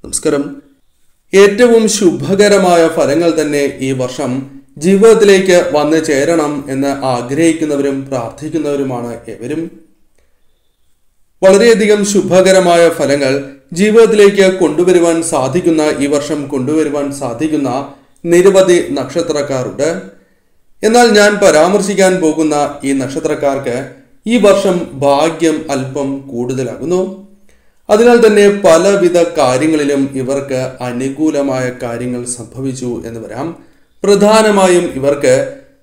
നമസ്കാരം ഏറ്റവും ശുഭകരമായ ഫലങ്ങൾ തന്നെ ഈ വർഷം ജീവിതത്തിലേക്ക് വന്നു ചേരണം എന്ന് ആഗ്രഹിക്കുന്നവരും പ്രാർത്ഥിക്കുന്നവരുമാണ് ഏവരും വളരെയധികം ശുഭകരമായ ഫലങ്ങൾ ജീവിതത്തിലേക്ക് കൊണ്ടുവരുവാൻ സാധിക്കുന്ന ഈ വർഷം കൊണ്ടുവരുവാൻ സാധിക്കുന്ന നിരവധി നക്ഷത്രക്കാരുണ്ട് എന്നാൽ ഞാൻ പരാമർശിക്കാൻ പോകുന്ന ഈ നക്ഷത്രക്കാർക്ക് ഈ വർഷം ഭാഗ്യം അല്പം കൂടുതലാകുന്നു അതിനാൽ തന്നെ പലവിധ കാര്യങ്ങളിലും ഇവർക്ക് അനുകൂലമായ കാര്യങ്ങൾ സംഭവിച്ചു എന്ന് വരാം പ്രധാനമായും ഇവർക്ക്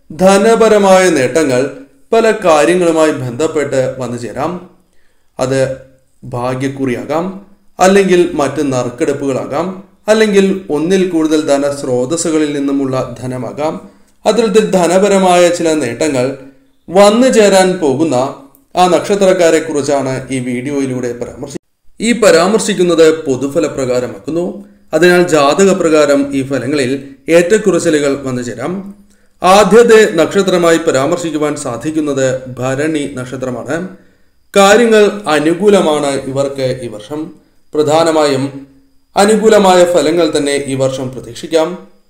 ധനപരമായ നേട്ടങ്ങൾ പല കാര്യങ്ങളുമായി ബന്ധപ്പെട്ട് വന്നു ചേരാം അത് ഭാഗ്യക്കുറിയാകാം അല്ലെങ്കിൽ മറ്റ് നറുക്കെടുപ്പുകളാകാം അല്ലെങ്കിൽ ഒന്നിൽ കൂടുതൽ ധന സ്രോതസ്സുകളിൽ നിന്നുമുള്ള ധനമാകാം അത്തരത്തിൽ ധനപരമായ ചില നേട്ടങ്ങൾ വന്നു ചേരാൻ പോകുന്ന ആ നക്ഷത്രക്കാരെ കുറിച്ചാണ് ഈ വീഡിയോയിലൂടെ പരാമർശി ഈ പരാമർശിക്കുന്നത് പൊതുഫല പ്രകാരമാക്കുന്നു അതിനാൽ ജാതക പ്രകാരം ഈ ഫലങ്ങളിൽ ഏറ്റക്കുറച്ചിലുകൾ വന്നു ചേരാം ആദ്യത്തെ നക്ഷത്രമായി പരാമർശിക്കുവാൻ സാധിക്കുന്നത് ഭരണി നക്ഷത്രമാണ് കാര്യങ്ങൾ അനുകൂലമാണ് ഇവർക്ക് ഈ വർഷം പ്രധാനമായും അനുകൂലമായ ഫലങ്ങൾ തന്നെ ഈ വർഷം പ്രതീക്ഷിക്കാം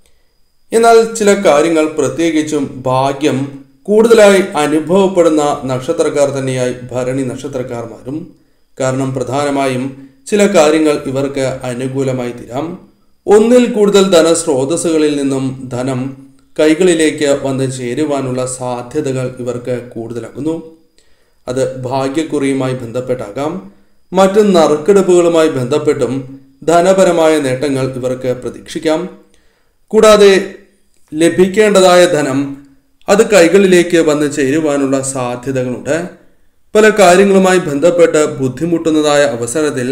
എന്നാൽ ചില കാര്യങ്ങൾ പ്രത്യേകിച്ചും ഭാഗ്യം കൂടുതലായി അനുഭവപ്പെടുന്ന നക്ഷത്രക്കാർ തന്നെയായി ഭരണി നക്ഷത്രക്കാർ മാറും കാരണം പ്രധാനമായും ചില കാര്യങ്ങൾ ഇവർക്ക് അനുകൂലമായി തീരാം ഒന്നിൽ കൂടുതൽ ധനസ്രോതസ്സുകളിൽ നിന്നും ധനം കൈകളിലേക്ക് വന്ന് ചേരുവാനുള്ള സാധ്യതകൾ ഇവർക്ക് കൂടുതലാകുന്നു അത് ഭാഗ്യക്കുറിയുമായി ബന്ധപ്പെട്ടാകാം മറ്റ് നറുക്കെടുപ്പുകളുമായി ബന്ധപ്പെട്ടും ധനപരമായ നേട്ടങ്ങൾ ഇവർക്ക് പ്രതീക്ഷിക്കാം കൂടാതെ ലഭിക്കേണ്ടതായ ധനം അത് കൈകളിലേക്ക് വന്ന് ചേരുവാനുള്ള സാധ്യതകളുണ്ട് പല കാര്യങ്ങളുമായി ബന്ധപ്പെട്ട് ബുദ്ധിമുട്ടുന്നതായ അവസരത്തിൽ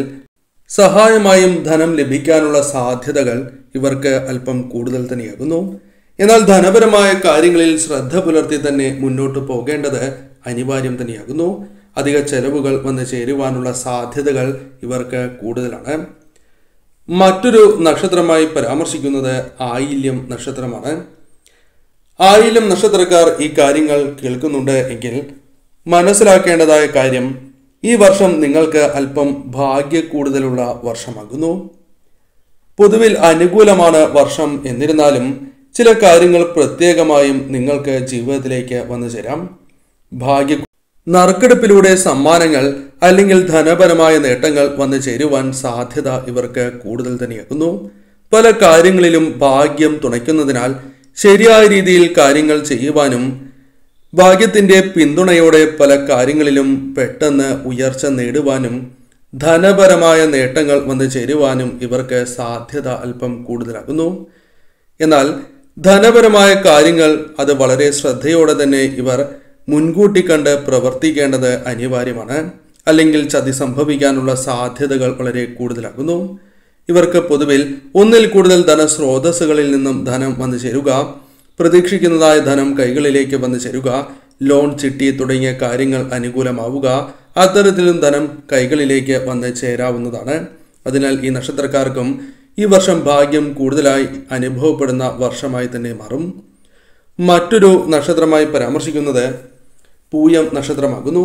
സഹായമായും ധനം ലഭിക്കാനുള്ള സാധ്യതകൾ ഇവർക്ക് അല്പം കൂടുതൽ തന്നെയാകുന്നു എന്നാൽ ധനപരമായ കാര്യങ്ങളിൽ ശ്രദ്ധ പുലർത്തി തന്നെ മുന്നോട്ട് പോകേണ്ടത് അനിവാര്യം തന്നെയാകുന്നു അധിക ചെലവുകൾ വന്ന് ചേരുവാനുള്ള സാധ്യതകൾ ഇവർക്ക് കൂടുതലാണ് മറ്റൊരു നക്ഷത്രമായി പരാമർശിക്കുന്നത് ആയില്യം നക്ഷത്രമാണ് ആയില്യം നക്ഷത്രക്കാർ ഈ കാര്യങ്ങൾ കേൾക്കുന്നുണ്ട് എങ്കിൽ മനസ്സിലാക്കേണ്ടതായ കാര്യം ഈ വർഷം നിങ്ങൾക്ക് അല്പം ഭാഗ്യ കൂടുതലുള്ള വർഷമാകുന്നു പൊതുവിൽ അനുകൂലമാണ് വർഷം എന്നിരുന്നാലും ചില കാര്യങ്ങൾ പ്രത്യേകമായും നിങ്ങൾക്ക് ജീവിതത്തിലേക്ക് വന്നു ചേരാം ഭാഗ്യ നറുക്കെടുപ്പിലൂടെ സമ്മാനങ്ങൾ അല്ലെങ്കിൽ ധനപരമായ നേട്ടങ്ങൾ വന്നു ചേരുവാൻ സാധ്യത ഇവർക്ക് കൂടുതൽ തന്നെയാകുന്നു പല കാര്യങ്ങളിലും ഭാഗ്യം തുണയ്ക്കുന്നതിനാൽ ശരിയായ രീതിയിൽ കാര്യങ്ങൾ ചെയ്യുവാനും ഭാഗ്യത്തിന്റെ പിന്തുണയോടെ പല കാര്യങ്ങളിലും പെട്ടെന്ന് ഉയർച്ച നേടുവാനും ധനപരമായ നേട്ടങ്ങൾ വന്നു ചേരുവാനും ഇവർക്ക് സാധ്യത അല്പം കൂടുതലാകുന്നു എന്നാൽ ധനപരമായ കാര്യങ്ങൾ അത് വളരെ ശ്രദ്ധയോടെ തന്നെ ഇവർ മുൻകൂട്ടി കണ്ട് പ്രവർത്തിക്കേണ്ടത് അനിവാര്യമാണ് അല്ലെങ്കിൽ ചതി സംഭവിക്കാനുള്ള സാധ്യതകൾ വളരെ കൂടുതലാകുന്നു ഇവർക്ക് പൊതുവിൽ ഒന്നിൽ കൂടുതൽ ധനസ്രോതസ്സുകളിൽ നിന്നും ധനം വന്നു ചേരുക പ്രതീക്ഷിക്കുന്നതായ ധനം കൈകളിലേക്ക് വന്നു ചേരുക ലോൺ ചിട്ടി തുടങ്ങിയ കാര്യങ്ങൾ അനുകൂലമാവുക അത്തരത്തിലും ധനം കൈകളിലേക്ക് വന്ന് ചേരാവുന്നതാണ് അതിനാൽ ഈ നക്ഷത്രക്കാർക്കും ഈ വർഷം ഭാഗ്യം കൂടുതലായി അനുഭവപ്പെടുന്ന വർഷമായി തന്നെ മാറും മറ്റൊരു നക്ഷത്രമായി പരാമർശിക്കുന്നത് പൂയം നക്ഷത്രമാകുന്നു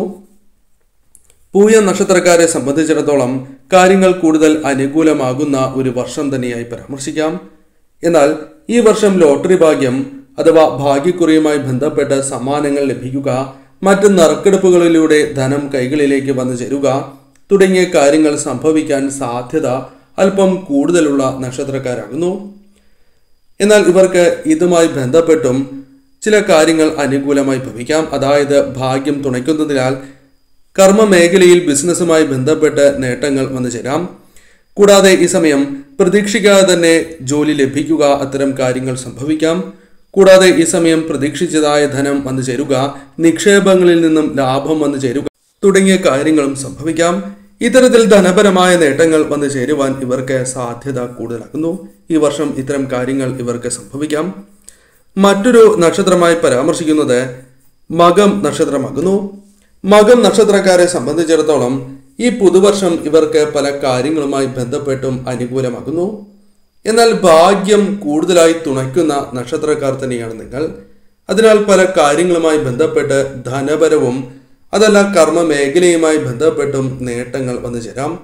പൂയം നക്ഷത്രക്കാരെ സംബന്ധിച്ചിടത്തോളം കാര്യങ്ങൾ കൂടുതൽ അനുകൂലമാകുന്ന ഒരു വർഷം തന്നെയായി പരാമർശിക്കാം എന്നാൽ ഈ വർഷം ലോട്ടറി ഭാഗ്യം അഥവാ ഭാഗ്യക്കുറിയുമായി ബന്ധപ്പെട്ട് സമ്മാനങ്ങൾ ലഭിക്കുക മറ്റ് നറുക്കെടുപ്പുകളിലൂടെ ധനം കൈകളിലേക്ക് വന്നു ചേരുക തുടങ്ങിയ കാര്യങ്ങൾ സംഭവിക്കാൻ സാധ്യത അല്പം കൂടുതലുള്ള നക്ഷത്രക്കാരാകുന്നു എന്നാൽ ഇവർക്ക് ഇതുമായി ബന്ധപ്പെട്ടും ചില കാര്യങ്ങൾ അനുകൂലമായി ഭവിക്കാം അതായത് ഭാഗ്യം തുണയ്ക്കുന്നതിനാൽ കർമ്മ മേഖലയിൽ ബിസിനസ്സുമായി ബന്ധപ്പെട്ട് നേട്ടങ്ങൾ വന്നു ചേരാം കൂടാതെ ഈ സമയം പ്രതീക്ഷിക്കാതെ തന്നെ ജോലി ലഭിക്കുക അത്തരം കാര്യങ്ങൾ സംഭവിക്കാം കൂടാതെ ഈ സമയം പ്രതീക്ഷിച്ചതായ ധനം വന്നു ചേരുക നിക്ഷേപങ്ങളിൽ നിന്നും ലാഭം വന്നു ചേരുക തുടങ്ങിയ കാര്യങ്ങളും സംഭവിക്കാം ഇത്തരത്തിൽ ധനപരമായ നേട്ടങ്ങൾ വന്നു ചേരുവാൻ ഇവർക്ക് സാധ്യത കൂടുതലാകുന്നു ഈ വർഷം ഇത്തരം കാര്യങ്ങൾ ഇവർക്ക് സംഭവിക്കാം മറ്റൊരു നക്ഷത്രമായി പരാമർശിക്കുന്നത് മകം നക്ഷത്രമാകുന്നു മകം നക്ഷത്രക്കാരെ സംബന്ധിച്ചിടത്തോളം ഈ പുതുവർഷം ഇവർക്ക് പല കാര്യങ്ങളുമായി ബന്ധപ്പെട്ടും അനുകൂലമാകുന്നു എന്നാൽ ഭാഗ്യം കൂടുതലായി തുണയ്ക്കുന്ന നക്ഷത്രക്കാർ തന്നെയാണ് നിങ്ങൾ അതിനാൽ പല കാര്യങ്ങളുമായി ബന്ധപ്പെട്ട് ധനപരവും അതല്ല കർമ്മ മേഖലയുമായി ബന്ധപ്പെട്ടും നേട്ടങ്ങൾ വന്നു ചേരാം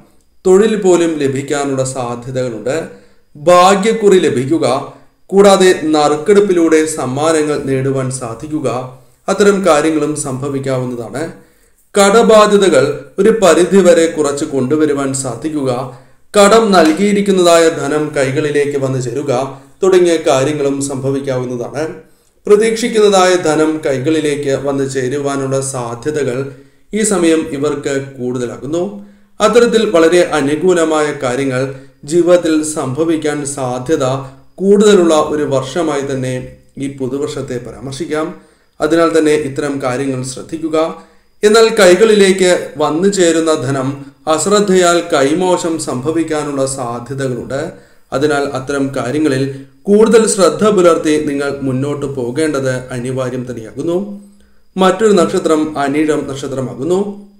തൊഴിൽ പോലും ലഭിക്കാനുള്ള സാധ്യതകളുണ്ട് ഭാഗ്യക്കുറി ലഭിക്കുക കൂടാതെ നറുക്കെടുപ്പിലൂടെ സമ്മാനങ്ങൾ നേടുവാൻ സാധിക്കുക അത്തരം കാര്യങ്ങളും സംഭവിക്കാവുന്നതാണ് കടബാധ്യതകൾ ഒരു പരിധിവരെ കുറച്ച് കൊണ്ടുവരുവാൻ സാധിക്കുക കടം നൽകിയിരിക്കുന്നതായ ധനം കൈകളിലേക്ക് വന്നു ചേരുക തുടങ്ങിയ കാര്യങ്ങളും സംഭവിക്കാവുന്നതാണ് പ്രതീക്ഷിക്കുന്നതായ ധനം കൈകളിലേക്ക് വന്നു ചേരുവാനുള്ള സാധ്യതകൾ ഈ സമയം ഇവർക്ക് കൂടുതലാകുന്നു അത്തരത്തിൽ വളരെ അനുകൂലമായ കാര്യങ്ങൾ ജീവിതത്തിൽ സംഭവിക്കാൻ സാധ്യത കൂടുതലുള്ള ഒരു വർഷമായി തന്നെ ഈ പുതുവർഷത്തെ പരാമർശിക്കാം അതിനാൽ തന്നെ ഇത്തരം കാര്യങ്ങൾ ശ്രദ്ധിക്കുക എന്നാൽ കൈകളിലേക്ക് വന്നു ചേരുന്ന ധനം അശ്രദ്ധയാൽ കൈമോശം സംഭവിക്കാനുള്ള സാധ്യതകളുണ്ട് അതിനാൽ അത്തരം കാര്യങ്ങളിൽ കൂടുതൽ ശ്രദ്ധ പുലർത്തി നിങ്ങൾ മുന്നോട്ട് പോകേണ്ടത് അനിവാര്യം തന്നെയാകുന്നു മറ്റൊരു നക്ഷത്രം അനിഴം നക്ഷത്രമാകുന്നു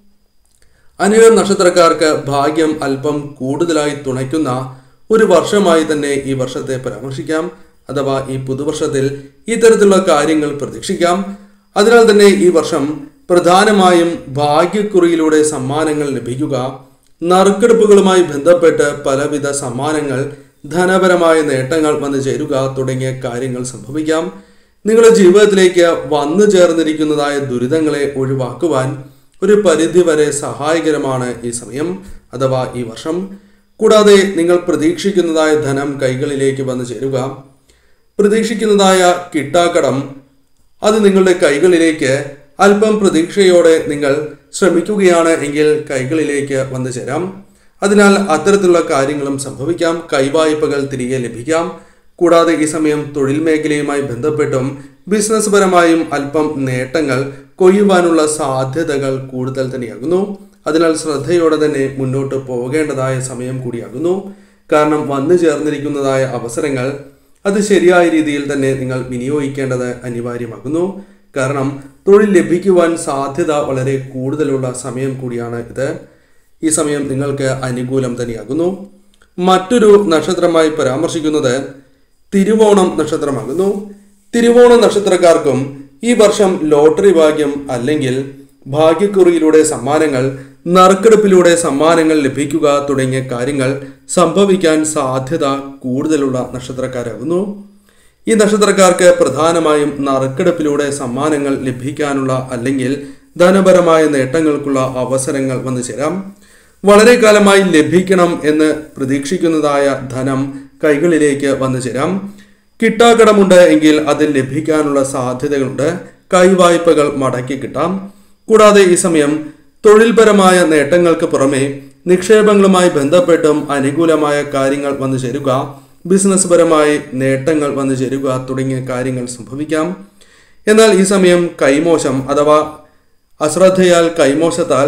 അനിഴം നക്ഷത്രക്കാർക്ക് ഭാഗ്യം അല്പം കൂടുതലായി തുണയ്ക്കുന്ന ഒരു വർഷമായി തന്നെ ഈ വർഷത്തെ പരാമർശിക്കാം അഥവാ ഈ പുതുവർഷത്തിൽ ഇത്തരത്തിലുള്ള കാര്യങ്ങൾ പ്രതീക്ഷിക്കാം അതിനാൽ തന്നെ ഈ വർഷം പ്രധാനമായും ഭാഗ്യക്കുറിയിലൂടെ സമ്മാനങ്ങൾ ലഭിക്കുക നറുക്കെടുപ്പുകളുമായി ബന്ധപ്പെട്ട് പലവിധ സമ്മാനങ്ങൾ ധനപരമായ നേട്ടങ്ങൾ വന്നു ചേരുക തുടങ്ങിയ കാര്യങ്ങൾ സംഭവിക്കാം നിങ്ങളുടെ ജീവിതത്തിലേക്ക് വന്നു ചേർന്നിരിക്കുന്നതായ ദുരിതങ്ങളെ ഒഴിവാക്കുവാൻ ഒരു പരിധിവരെ സഹായകരമാണ് ഈ സമയം അഥവാ ഈ വർഷം കൂടാതെ നിങ്ങൾ പ്രതീക്ഷിക്കുന്നതായ ധനം കൈകളിലേക്ക് വന്നു ചേരുക പ്രതീക്ഷിക്കുന്നതായ കിട്ടാക്കടം അത് നിങ്ങളുടെ കൈകളിലേക്ക് അല്പം പ്രതീക്ഷയോടെ നിങ്ങൾ ശ്രമിക്കുകയാണ് എങ്കിൽ കൈകളിലേക്ക് വന്നു ചേരാം അതിനാൽ അത്തരത്തിലുള്ള കാര്യങ്ങളും സംഭവിക്കാം കൈവായ്പകൾ തിരികെ ലഭിക്കാം കൂടാതെ ഈ സമയം തൊഴിൽ മേഖലയുമായി ബന്ധപ്പെട്ടും ബിസിനസ് പരമായും അല്പം നേട്ടങ്ങൾ കൊയ്യുവാനുള്ള സാധ്യതകൾ കൂടുതൽ തന്നെയാകുന്നു അതിനാൽ ശ്രദ്ധയോടെ തന്നെ മുന്നോട്ട് പോകേണ്ടതായ സമയം കൂടിയാകുന്നു കാരണം വന്നു ചേർന്നിരിക്കുന്നതായ അവസരങ്ങൾ അത് ശരിയായ രീതിയിൽ തന്നെ നിങ്ങൾ വിനിയോഗിക്കേണ്ടത് അനിവാര്യമാകുന്നു കാരണം തൊഴിൽ ലഭിക്കുവാൻ സാധ്യത വളരെ കൂടുതലുള്ള സമയം കൂടിയാണ് ഇത് ഈ സമയം നിങ്ങൾക്ക് അനുകൂലം തന്നെയാകുന്നു മറ്റൊരു നക്ഷത്രമായി പരാമർശിക്കുന്നത് തിരുവോണം നക്ഷത്രമാകുന്നു തിരുവോണം നക്ഷത്രക്കാർക്കും ഈ വർഷം ലോട്ടറി ഭാഗ്യം അല്ലെങ്കിൽ ഭാഗ്യക്കുറിയിലൂടെ സമ്മാനങ്ങൾ നറുക്കെടുപ്പിലൂടെ സമ്മാനങ്ങൾ ലഭിക്കുക തുടങ്ങിയ കാര്യങ്ങൾ സംഭവിക്കാൻ സാധ്യത കൂടുതലുള്ള നക്ഷത്രക്കാരാകുന്നു ഈ നക്ഷത്രക്കാർക്ക് പ്രധാനമായും നറുക്കെടുപ്പിലൂടെ സമ്മാനങ്ങൾ ലഭിക്കാനുള്ള അല്ലെങ്കിൽ ധനപരമായ നേട്ടങ്ങൾക്കുള്ള അവസരങ്ങൾ വന്നു ചേരാം വളരെ കാലമായി ലഭിക്കണം എന്ന് പ്രതീക്ഷിക്കുന്നതായ ധനം കൈകളിലേക്ക് വന്നു ചേരാം കിട്ടാക്കടമുണ്ട് എങ്കിൽ അത് ലഭിക്കാനുള്ള സാധ്യതകളുണ്ട് കൈവായ്പകൾ മടക്കി കിട്ടാം കൂടാതെ ഈ സമയം തൊഴിൽപരമായ നേട്ടങ്ങൾക്ക് പുറമെ നിക്ഷേപങ്ങളുമായി ബന്ധപ്പെട്ടും അനുകൂലമായ കാര്യങ്ങൾ വന്നു ചേരുക ബിസിനസ് പരമായി നേട്ടങ്ങൾ വന്നു ചേരുക തുടങ്ങിയ കാര്യങ്ങൾ സംഭവിക്കാം എന്നാൽ ഈ സമയം കൈമോശം അഥവാ അശ്രദ്ധയാൽ കൈമോശത്താൽ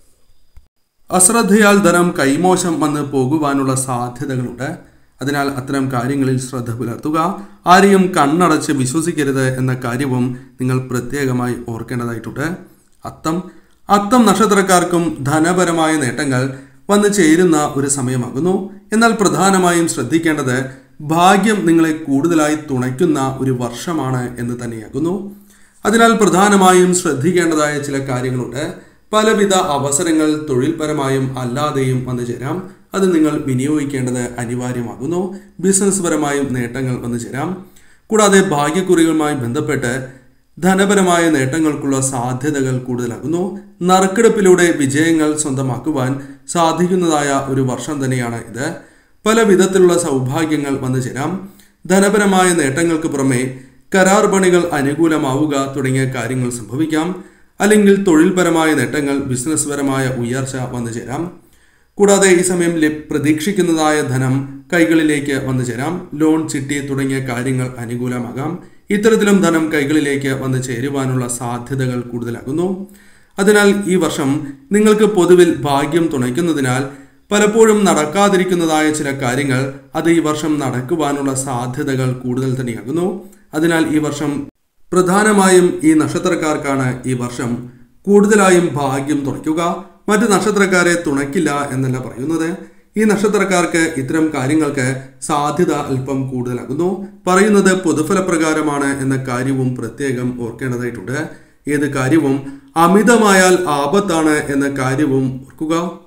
അശ്രദ്ധയാൽ ധനം കൈമോശം വന്ന് പോകുവാനുള്ള സാധ്യതകളുണ്ട് അതിനാൽ അത്തരം കാര്യങ്ങളിൽ ശ്രദ്ധ പുലർത്തുക ആരെയും കണ്ണടച്ച് വിശ്വസിക്കരുത് എന്ന കാര്യവും നിങ്ങൾ പ്രത്യേകമായി ഓർക്കേണ്ടതായിട്ടുണ്ട് അത്തം അത്തം നക്ഷത്രക്കാർക്കും ധനപരമായ നേട്ടങ്ങൾ വന്നു ചേരുന്ന ഒരു സമയമാകുന്നു എന്നാൽ പ്രധാനമായും ശ്രദ്ധിക്കേണ്ടത് ഭാഗ്യം നിങ്ങളെ കൂടുതലായി തുണയ്ക്കുന്ന ഒരു വർഷമാണ് എന്ന് തന്നെയാകുന്നു അതിനാൽ പ്രധാനമായും ശ്രദ്ധിക്കേണ്ടതായ ചില കാര്യങ്ങളുണ്ട് പലവിധ അവസരങ്ങൾ തൊഴിൽപരമായും അല്ലാതെയും വന്നു ചേരാം അത് നിങ്ങൾ വിനിയോഗിക്കേണ്ടത് അനിവാര്യമാകുന്നു ബിസിനസ് പരമായും നേട്ടങ്ങൾ വന്നു ചേരാം കൂടാതെ ഭാഗ്യക്കുറികളുമായി ബന്ധപ്പെട്ട് ധനപരമായ നേട്ടങ്ങൾക്കുള്ള സാധ്യതകൾ കൂടുതലാകുന്നു നറുക്കെടുപ്പിലൂടെ വിജയങ്ങൾ സ്വന്തമാക്കുവാൻ സാധിക്കുന്നതായ ഒരു വർഷം തന്നെയാണ് ഇത് പല വിധത്തിലുള്ള സൗഭാഗ്യങ്ങൾ വന്നു ചേരാം ധനപരമായ നേട്ടങ്ങൾക്ക് പുറമെ കരാർ പണികൾ അനുകൂലമാവുക തുടങ്ങിയ കാര്യങ്ങൾ സംഭവിക്കാം അല്ലെങ്കിൽ തൊഴിൽപരമായ നേട്ടങ്ങൾ ബിസിനസ് പരമായ ഉയർച്ച വന്നു ചേരാം കൂടാതെ ഈ സമയം ലഭ്- പ്രതീക്ഷിക്കുന്നതായ ധനം കൈകളിലേക്ക് വന്നു ചേരാം ലോൺ ചിട്ടി തുടങ്ങിയ കാര്യങ്ങൾ അനുകൂലമാകാം ഇത്തരത്തിലും ധനം കൈകളിലേക്ക് വന്നു ചേരുവാനുള്ള സാധ്യതകൾ കൂടുതലാകുന്നു അതിനാൽ ഈ വർഷം നിങ്ങൾക്ക് പൊതുവിൽ ഭാഗ്യം തുണയ്ക്കുന്നതിനാൽ പലപ്പോഴും നടക്കാതിരിക്കുന്നതായ ചില കാര്യങ്ങൾ അത് ഈ വർഷം നടക്കുവാനുള്ള സാധ്യതകൾ കൂടുതൽ തന്നെയാകുന്നു അതിനാൽ ഈ വർഷം പ്രധാനമായും ഈ നക്ഷത്രക്കാർക്കാണ് ഈ വർഷം കൂടുതലായും ഭാഗ്യം തുണയ്ക്കുക മറ്റ് നക്ഷത്രക്കാരെ തുണയ്ക്കില്ല എന്നല്ല പറയുന്നത് ഈ നക്ഷത്രക്കാർക്ക് ഇത്തരം കാര്യങ്ങൾക്ക് സാധ്യത അല്പം കൂടുതലാകുന്നു പറയുന്നത് പൊതുഫലപ്രകാരമാണ് എന്ന കാര്യവും പ്രത്യേകം ഓർക്കേണ്ടതായിട്ടുണ്ട് ഏത് കാര്യവും അമിതമായാൽ ആപത്താണ് എന്ന കാര്യവും ഓർക്കുക